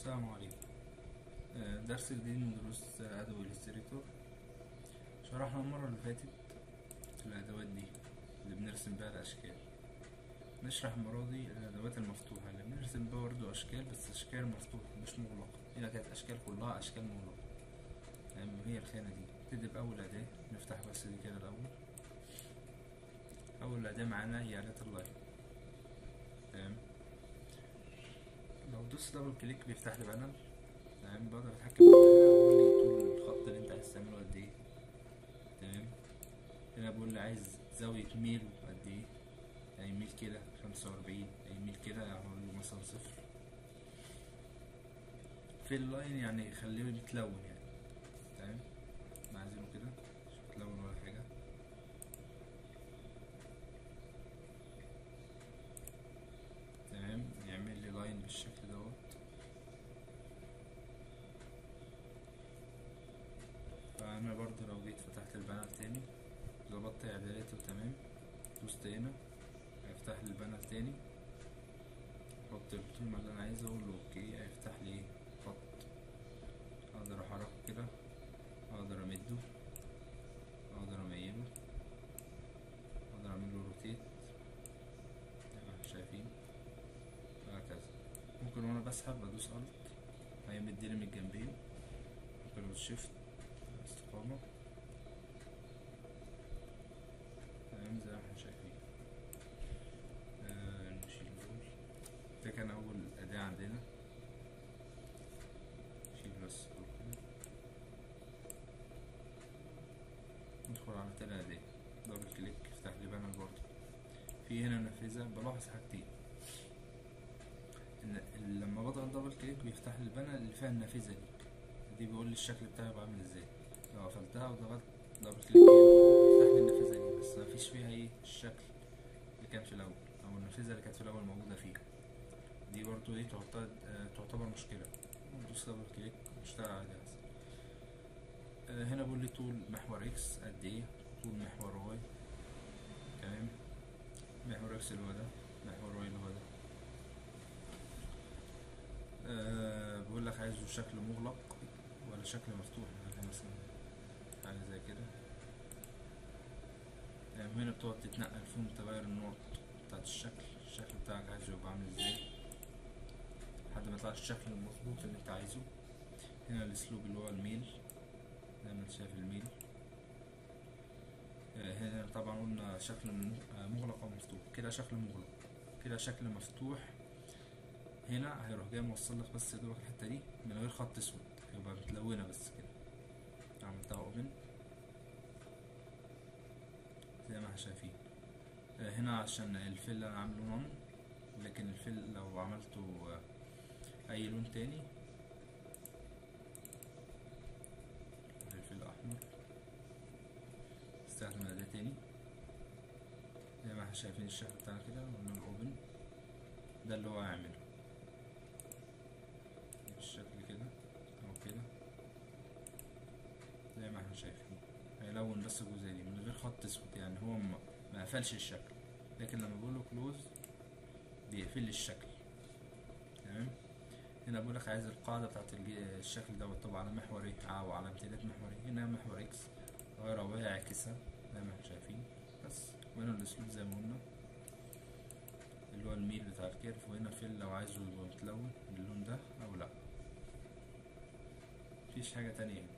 السلام عليكم آه، درس جديد من دروس ادوبي الستريتور شرحنا المرة اللي فاتت الادوات دي اللي بنرسم بيها الاشكال نشرح المرة دي الادوات المفتوحة اللي بنرسم بيها برضه اشكال بس اشكال مفتوحة مش مغلقة هنا كانت اشكال كلها اشكال مغلقة تمام هي الخانة دي نبتدي بأول أداة نفتح بس دي كده الأول أول أداة معانا هي أداة اللاين تمام لو دوست دبل كليك بيفتح لي بانل تمام بقدر اتحكم في بيقول لي طول الخط اللي انت عايز تعمله قد ايه تمام هنا بيقول لي عايز زاوية ميل قد ايه يعني ميل كده خمسة وأربعين أي ميل كده يعني أقول له مثلا صفر في اللاين يعني يخليه متلون يعني تمام احنا عايزينه كده مش متلون ولا حاجة تمام يعمل لي لاين بالشكل دوت فانا برضو لو جيت فتحت البانر تاني ظبطت اعداداته تمام دوست هنا هيفتح لي البانر تاني احط القيمة اللي انا عايزه اقول له اوكي هيفتح لي ايه خط اقدر احركه كده اقدر امده اقدر اميله اقدر اعمل له روتيت زي ما احنا شايفين وهكذا ممكن وانا بسحب بدوس الت هيمدلي من الجنبين ممكن ادوس شيفت استقامة تمام زي ما احنا شايفين آه نشيل دول ده كان اول اداة عندنا نشيل بس دول كده ندخل على تاني اداة دبل كليك يفتح لي بانر برضه في هنا نافذة بلاحظ حاجتين ان لما بضغط دبل كليك بيفتح لي البانر اللي فيها النافذة دي دي بيقول لي الشكل بتاعي هيبقى عامل ازاي لو قفلتها وضغطت دبل كليك يفتح لي النافذة دي بس مفيش فيها ايه الشكل اللي كان في الاول او النافذة اللي كانت في الاول موجودة فيها دي برضو ايه تعتبر آه، تعتبر مشكلة ندوس دبل كليك ونشتغل على جهاز آه، هنا بيقول لي طول محور اكس قد ايه طول محور واي تمام محور اكس اللي هو ده محور واي اللي هو ده أه بقول لك عايزه شكل مغلق ولا شكل مفتوح يعني مثلا حاجة زي كده يعني هنا بتقعد تتنقل فيهم تغير النقط بتاعت الشكل الشكل بتاعك عايزه يبقى عامل ازاي لحد ما يطلع الشكل المظبوط اللي انت عايزه هنا الاسلوب اللي هو الميل زي ما انت شايف الميل آه، هنا طبعا قلنا شكل م- آه، مغلق او مفتوح كده شكل مغلق كده شكل مفتوح هنا هيروح جاي موصل لك بس دوبك الحته دي من غير خط اسود يبقى متلونه بس كده عملتها اوبن زي ما احنا شايفين آه، هنا عشان الفيل اللي انا عامله نون لكن الفيل لو عملته آه، اي لون تاني الفيل الاحمر استخدم اداة تاني زي ما احنا شايفين الشكل بتاعنا كده ونقول اوبن ده اللي هو هيعمله بالشكل كده او كده زي ما احنا شايفين هيلون بس الجزئية دي من غير خط اسود يعني هو ما ما قفلش الشكل لكن لما بقوله كلوز بيقفل لي الشكل تمام هنا بقول لك عايز القاعدة بتاعت الج- الشكل دوت طبعا على محور ايه او على امتداد محور ايه هنا محور اكس غير او يعكسها زي ما احنا شايفين بس وهنا الاسلوب زي ما قلنا اللي هو الميل بتاع الكيرف وهنا فيل لو عايزه يبقى متلون باللون ده او لا مفيش حاجة تانية هنا.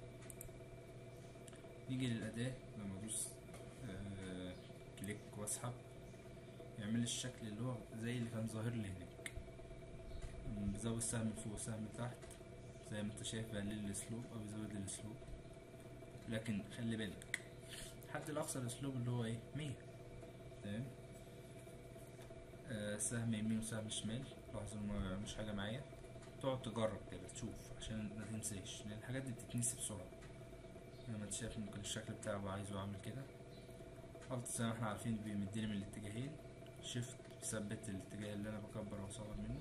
نيجي للأداة لما أدوس آه كليك وأسحب يعمل لي الشكل اللي هو زي اللي كان ظاهر لي هناك أم بزود سهم فوق سهم تحت زي ما انت شايف بقلل الأسلوب أو يزود الأسلوب لكن خلي بالك الحد الأقصى الأسلوب اللي هو إيه مية تمام آه سهم يمين وسهم شمال لاحظوا إنه ما بيعملوش حاجة معايا تقعد تجرب كده تشوف عشان ما تنساش لان الحاجات دي بتتنسي بسرعه زي ما انت شايف ممكن الشكل بتاعه أبقى عايزه اعمل كده الت زي ما احنا عارفين بيمدني من الاتجاهين شيفت بيثبت الاتجاه اللي انا بكبر واصغر منه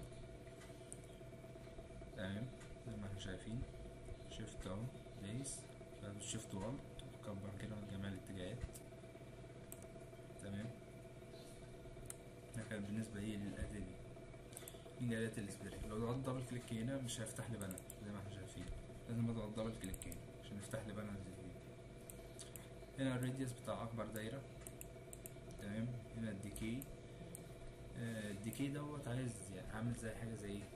تمام زي ما احنا شايفين شيفت اهو دايس بدوس شيفت والت بكبر كده من جميع الاتجاهات تمام ده كان بالنسبة ايه للأداة دي نيجي اداة السبير لو ضغطت دبل كليك هنا مش هيفتح لي بانر زي ما احنا شايفين لازم اضغط دبل كليك هنا عشان يفتح لي بانر زي كده هنا الراديوس بتاع اكبر دايرة تمام هنا الديكي آه، الديكي دوت عايز يعني عامل زي حاجة زي ايه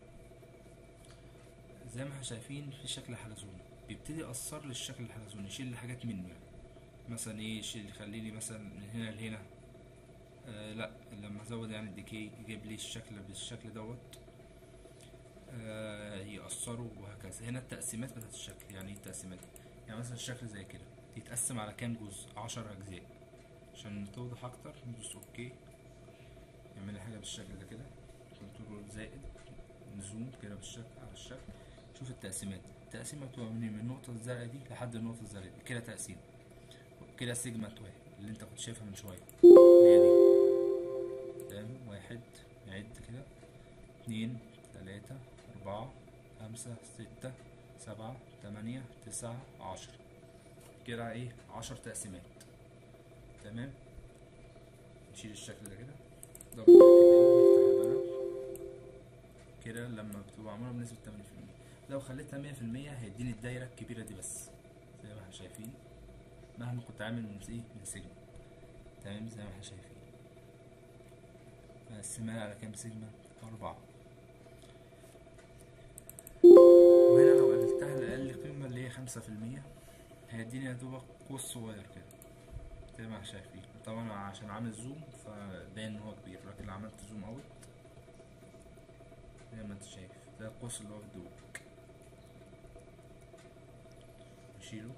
زي ما احنا شايفين في شكل حلزوني بيبتدي يأثر لي الشكل الحلزوني يشيل لي حاجات منه يعني مثلا ايه يشيل يخليني مثلا من هنا لهنا آه لا لما ازود يعني الديكي يجيب لي الشكل بالشكل دوت آه يأثروا وهكذا هنا التقسيمات بتاعت الشكل يعني ايه التقسيمات يعني مثلا الشكل زي كده يتقسم على كام جزء عشر أجزاء عشان توضح أكتر ندوس أوكي يعمل لي حاجة بالشكل ده كده كنترول زائد نزوم كده بالشكل على الشكل شوف التقسيمات التقسيمة بتبقى من من النقطة الزرقاء دي لحد النقطة الزرقاء دي كده تقسيم كده سيجمنت واحد اللي انت كنت شايفها من شوية اللي هي دي تمام واحد نعد كده اتنين تلاتة أربعة خمسة ستة سبعة تمانية تسعة عشرة كده ايه عشر تقسيمات تمام نشيل الشكل ده كده دبل كليك تاني نفتح البانر كده لما بتبقى معمولة بنسبة تمانين في المية لو خليتها مية في المية هيديني الدايرة الكبيرة دي بس زي ما احنا شايفين مهما كنت عامل من ايه من سيجما تمام زي ما احنا شايفين مقسمها على كام سيجما أربعة وهنا لو قللتها لأقل قيمة اللي هي خمسة في المية هيديني يا دوبك قوس صغير كده زي ما احنا شايفين طبعا عشان عامل زوم فباين ان هو كبير لكن لو عملت زوم اوت زي ما انت شايف ده القوس اللي هو في دوبك نشيله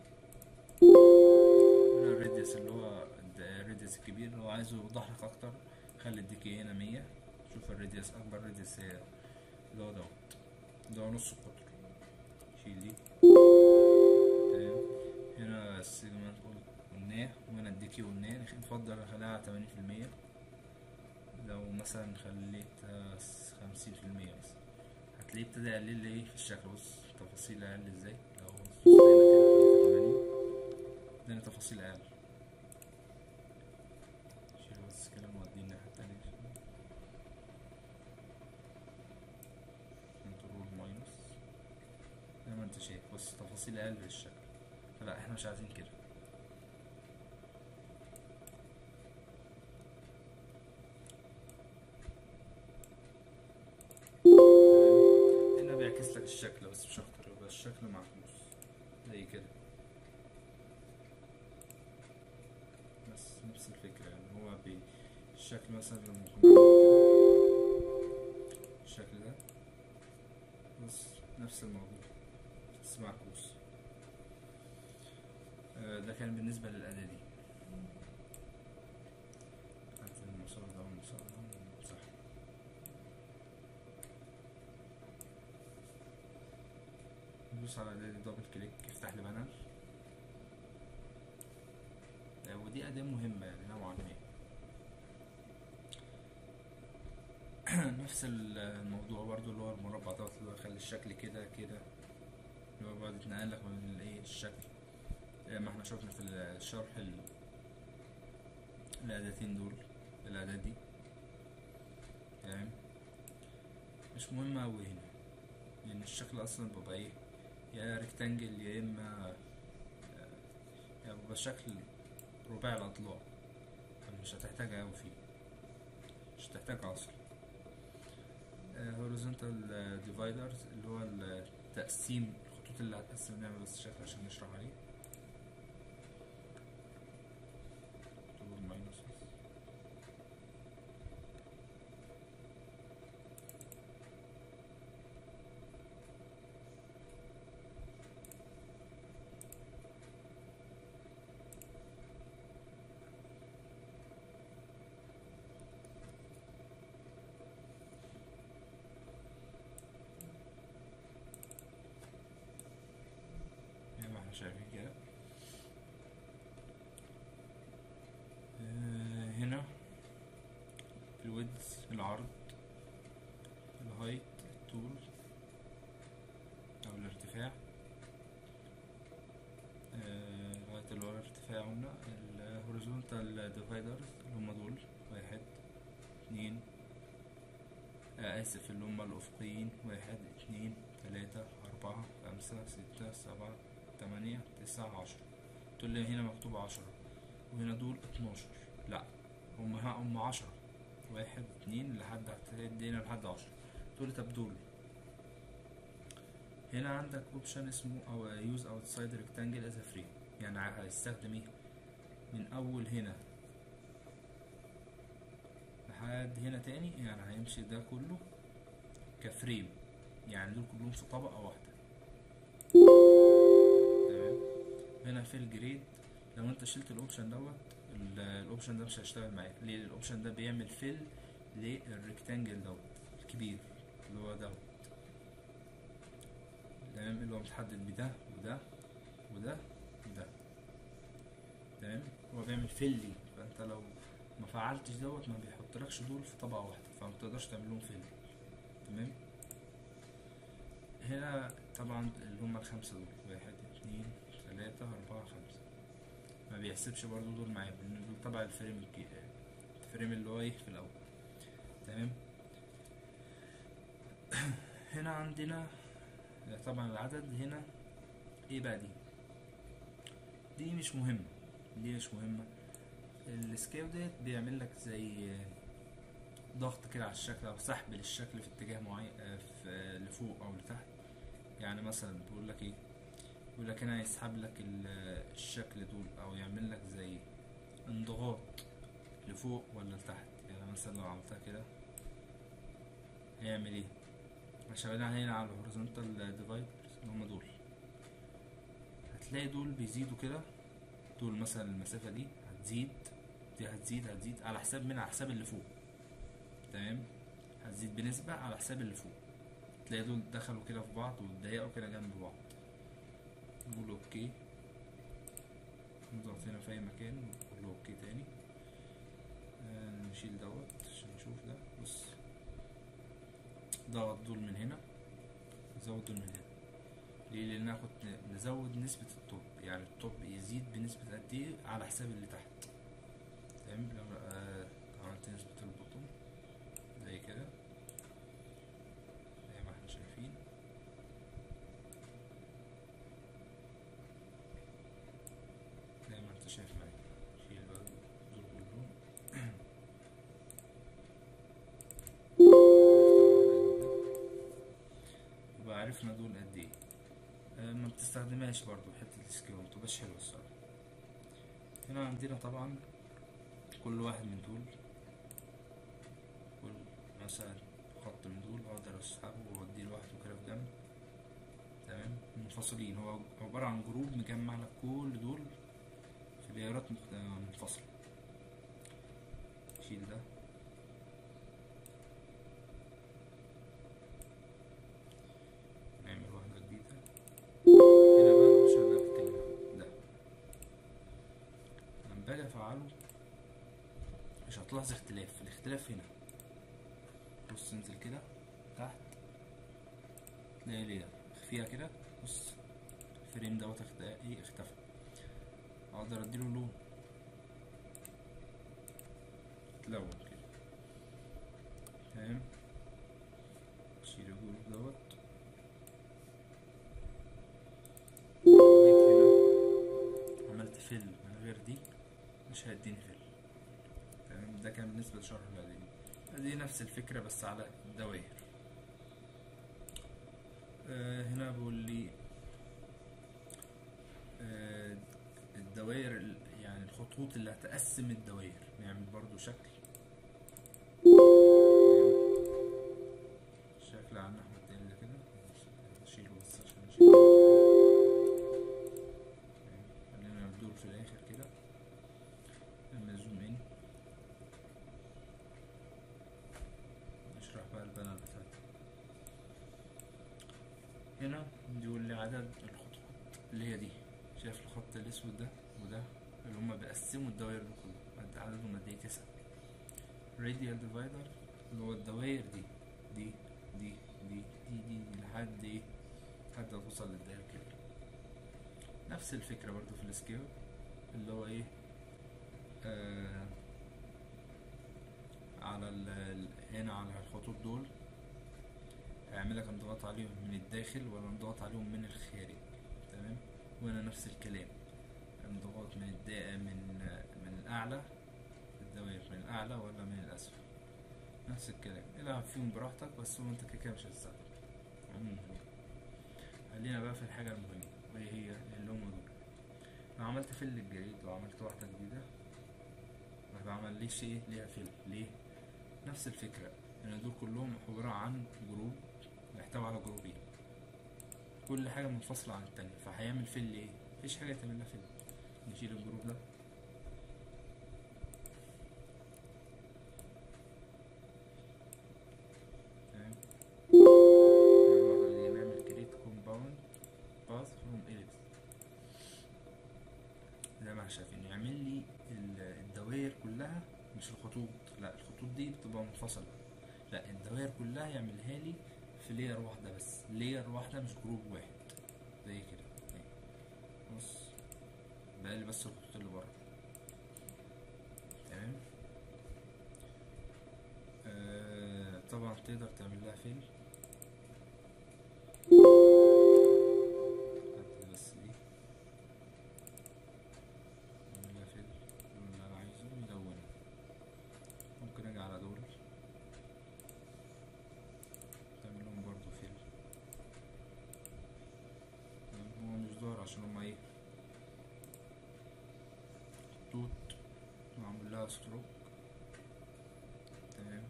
هنا الريديوس اللي هو الريديوس الكبير لو عايزه يوضح لك اكتر خلي الديكي هنا مية شوف الريديوس اكبر ريديوس هي اللي هو دوت ده هو نص القطر شيل دي تمام هنا السيجمنت قلناه وهنا الديكي قلناه نفضل اخليها على تمانين في المية لو مثلا خليتها خمسين في المية بس هتلاقيه ابتدى يقلل لي ايه في الشكل بص تفاصيل اقل ازاي لو بصينا كده خليتها 80 اداني تفاصيل اقل شيل بس كده موديه الناحية التانية كنترول ماينس زي ما انت شايف بص تفاصيل اقل في الشكل فلا احنا مش عايزين كده هنا بيعكس لك الشكل بس مش اكتر يبقى الشكل معكوس زي كده بس نفس الفكرة يعني هو بي الشكل مثلا لما يكون عامل كده الشكل ده بص نفس الموضوع بس معكوس آه، ده كان بالنسبة للأداة دي هات المسار ده والمسار ده صح ندوس على ده دبل كليك يفتح لي بانر آه، ودي أداة مهمة يعني نوعا ما نفس الموضوع برضو اللي هو المربع دوت اللي هو يخلي الشكل كده كده اللي هو بعد يتنقل لك من الايه الشكل زي ما احنا شفنا في الشرح ال- الأداتين دول الأداة دي تمام مش مهم أوي هنا لأن الشكل أصلا بيبقى ايه يا ريكتانجل يا إما يعني بيبقى شكل رباعي الأضلاع فمش هتحتاج أوي فيه مش هتحتاج أصلا هوريزونتال ديفايدرز اللي هو التقسيم الخطوط اللي هتقسم نعمل بس شكل عشان نشرح عليه كنترول ماينس زي ما احنا شايفين كده آه، هنا الويدز العرض الهايت الطول او الارتفاع آه، الهايت اللي هو الارتفاع قلنا الهوريزونتال ديفايدرز اللي هما دول واحد اتنين آه اسف اللي هما الافقيين واحد اتنين تلاتة اربعة خمسة ستة سبعة تمانية تسعة عشرة دول اللي هنا مكتوب عشرة وهنا دول اتناشر لا هم ها هم عشرة واحد اتنين لحد هنا لحد عشرة دول طب دول هنا عندك اوبشن اسمه او يوز اوتسايد ريكتانجل از فريم يعني هيستخدم ايه من اول هنا لحد هنا تاني يعني هيمشي ده كله كفريم يعني دول كلهم في طبقة واحدة تمام هنا في الجريد لو انت شلت الاوبشن دوت ال- الاوبشن ده مش هيشتغل معاك ليه الاوبشن ده بيعمل فيل للريكتانجل دوت الكبير اللي هو دوت تمام اللي هو متحدد بده وده وده وده تمام هو بيعمل فيل ليه فانت لو ما فعلتش دوت ما بيحطلكش دول في طبقة واحدة فما بتقدرش تعمل لهم فيل تمام هنا طبعا اللي هما الخمسة دول واحد اتنين تلاتة أربعة خمسة ما بيحسبش برضو دول معايا لأن دول تبع الفريم الجي- الفريم اللي هو ايه في الأول تمام هنا عندنا طبعا العدد هنا ايه بقى دي دي مش مهمة دي مش مهمة السكيل ديت بيعمل لك زي ضغط كده على الشكل او سحب للشكل في اتجاه معين آه، في آه، لفوق او لتحت يعني مثلا بيقول لك ايه بيقول لك هنا يسحب لك ال- الشكل دول او يعمل لك زي انضغاط لفوق ولا لتحت يعني مثلا لو عملتها كده هيعمل ايه شغالين هنا على الهوريزونتال ديفايدرز اللي هما دول هتلاقي دول بيزيدوا كده دول مثلا المسافة دي هتزيد دي هتزيد هتزيد على حساب من على حساب اللي فوق تمام هتزيد بنسبة على حساب اللي فوق تلاقي دول دخلوا كده في بعض واتضايقوا كده جنب بعض نقول اوكي نضغط هنا في اي مكان ونقول له اوكي تاني آه نشيل دوت عشان نشوف ده بص ضغط دول من هنا نزود دول من هنا ليه لان ناخد نزود نسبة الطب يعني الطب يزيد بنسبة قد ايه على حساب اللي تحت تمام لو آه عملت نسبة البطن زي كده زي ما احنا شايفين زي ما انت شايف معايا شيل بقى دول كلهم يبقى عرفنا دول قد ايه آه، ما بتستخدمهاش برضو حتة السكيل متبقاش حلوة الصراحة هنا عندنا طبعا كل واحد من دول كل مثلا خط من دول اقدر اسحبه واوديه لوحده كده في جنب تمام منفصلين هو عبارة عن جروب مجمع لك كل دول في دايرات مخ- آه، منفصلة شيل ده نعمل واحدة جديدة هنا بقى الاوبشن اللي انا بتكلم عنه ده لما باجي افعله مش هتلاحظ اختلاف الاختلاف هنا بص انزل كده تحت تلاقي ليه اخفيها كده بص الفريم دوت اخت- ايه اختفى اقدر اديله لون اتلون كده تمام شيل الجروب دوت جيت هنا عملت فيل من غير دي مش هيديني فيل تمام ده كان بالنسبة لشرح الإعدادي دي نفس الفكرة بس على الدوائر آه هنا بيقول لي آه الدوائر ال- يعني الخطوط اللي هتقسم الدوائر نعمل برضو شكل شكل على النحو التاني ده كده نشيله بس عشان نشيله خلينا ندور في الآخر كده لما زوم ان نشرح بقى البانر بتاعتي هنا بيقول لي عدد الخطوط اللي هي دي شايف الخط الاسود ده وده اللي هما بيقسموا الدوائر دي كلها قد عددهم قد ايه تسعة radial divider اللي هو الدوائر دي دي دي دي دي دي, دي لحد ايه لحد ما توصل للدائرة الكبيرة نفس الفكرة برضو في السكيل اللي هو ايه آه على ال ال- هنا على الخطوط دول هيعمل لك انضغاط عليهم من الداخل ولا انضغاط عليهم من الخارج تمام وهنا نفس الكلام انضغاط من الدا من من الاعلى الدوائر من الاعلى ولا من الاسفل نفس الكلام العب فيهم براحتك بس هو انت كده كده مش هتستخدم عموما خلينا بقى في الحاجة المهمة وهي هي اللي هم دول لو عملت فل الجديد لو عملت واحدة جديدة ما بعمليش ايه ليها فل ليه نفس الفكرة ان دول كلهم عبارة عن جروب بيحتوي على جروبين كل حاجة منفصلة عن التانية فهيعمل فل ايه مفيش حاجة تعمل لها فل نشيل الجروب ده تمام نعمل- نعمل create compound path from ellipse زي ما احنا شايفين يعمل لي ال- الدوائر كلها مش الخطوط لا الخطوط دي بتبقى منفصلة لا الدوائر كلها يعملها لي في لير واحدة بس لير واحدة مش جروب واحد زي كده أهي. بص بقى لي بس الخطوط اللي بره تمام آه طبعا تقدر تعمل لها فيل حتى بس ايه اعمل لها فيل اللون اللي انا عايزه يلونه ممكن اجي على دول تعمل لهم برضو فيل تمام، هو مش ظاهر عشان هما ايه خطوط معمول لها ستروك تمام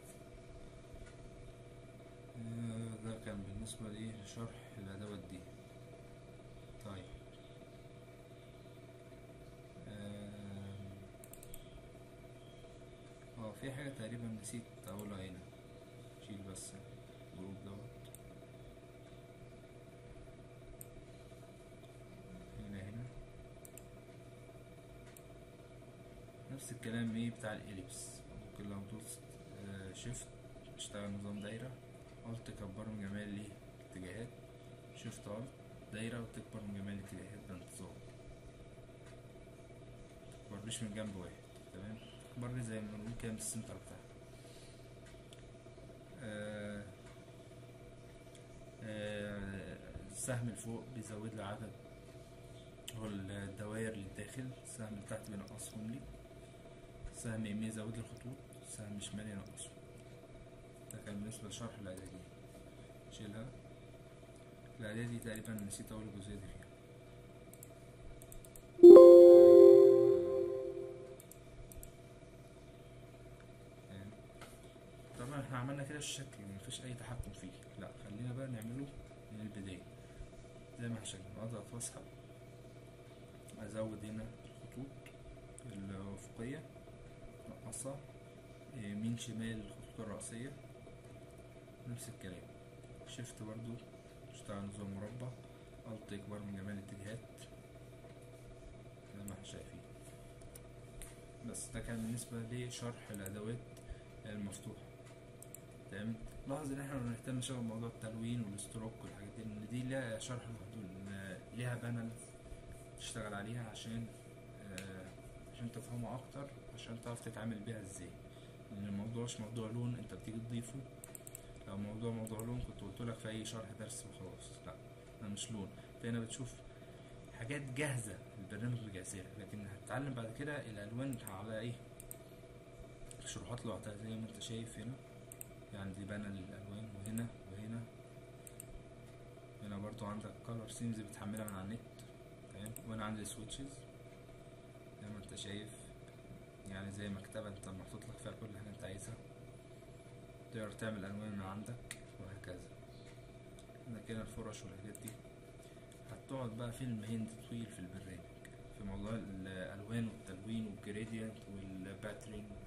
آه، ده كان بالنسبة لي لشرح الأدوات دي طيب آم، اه في حاجة تقريبا نسيت أقولها هنا شيل بس الجروب دوت هنا هنا نفس الكلام ايه بتاع الإليبس ممكن لو دوست شيفت اشتغل نظام دايرة الت تكبر من جميع الايه الاتجاهات شيفت الت دايرة وتكبر من جميع الاتجاهات بانتظام متكبرليش من جنب واحد تمام تكبر لي زي ما بنقول كده من السنتر بتاعها آه، آه، السهم اللي فوق بيزود لي عدد هو الدوائر اللي داخل السهم اللي تحت بينقصهم لي سهم يمين يزود لي الخطوط سهم شمال ينقصهم ده كان بالنسبة لشرح الإعدادية شيلها الإعدادية دي تقريبا نسيت أقول الجزئية دي فيها تمام. طبعا احنا عملنا كده الشكل مفيش أي تحكم فيه لا خلينا بقى نعمله من البداية زي ما احنا شايفين أضغط وأسحب أزود هنا الخطوط الأفقية نقصها يمين شمال الخطوط الرئيسية نفس الكلام شيفت برضو اشتغل نظام مربع الت يكبر من جميع الاتجاهات زي ما احنا شايفين بس ده كان بالنسبة لشرح الأدوات المفتوحة تمام لاحظ ان احنا ما بنهتمش أوي بموضوع التلوين والستروك والحاجات دي لان دي ليها شرح لوحده لان ليها بانل تشتغل عليها عشان آه، عشان تفهمه اكتر عشان تعرف تتعامل بيها ازاي لان الموضوع مش موضوع لون انت بتيجي تضيفه لو موضوع موضوع لون كنت قلت لك في اي شرح درس وخلاص لا ده مش لون انت هنا بتشوف حاجات جاهزة البرنامج بيجهزها لكن هتتعلم بعد كده الالوان على ايه شروحات لوحدها زي ما انت شايف هنا يعني دي بانل الالوان وهنا وهنا هنا برضو عندك كولر سيمز بتحملها من على النت تمام وانا عندي سويتشز زي ما انت شايف يعني زي مكتبة انت محطوط لك فيها كل حاجة انت عايزها تقدر تعمل الوان من عندك وهكذا عندك هنا الفرش والحاجات دي هتقعد بقى فيلم هند طويل في البرنامج في موضوع الالوان والتلوين والجريدينت والباترين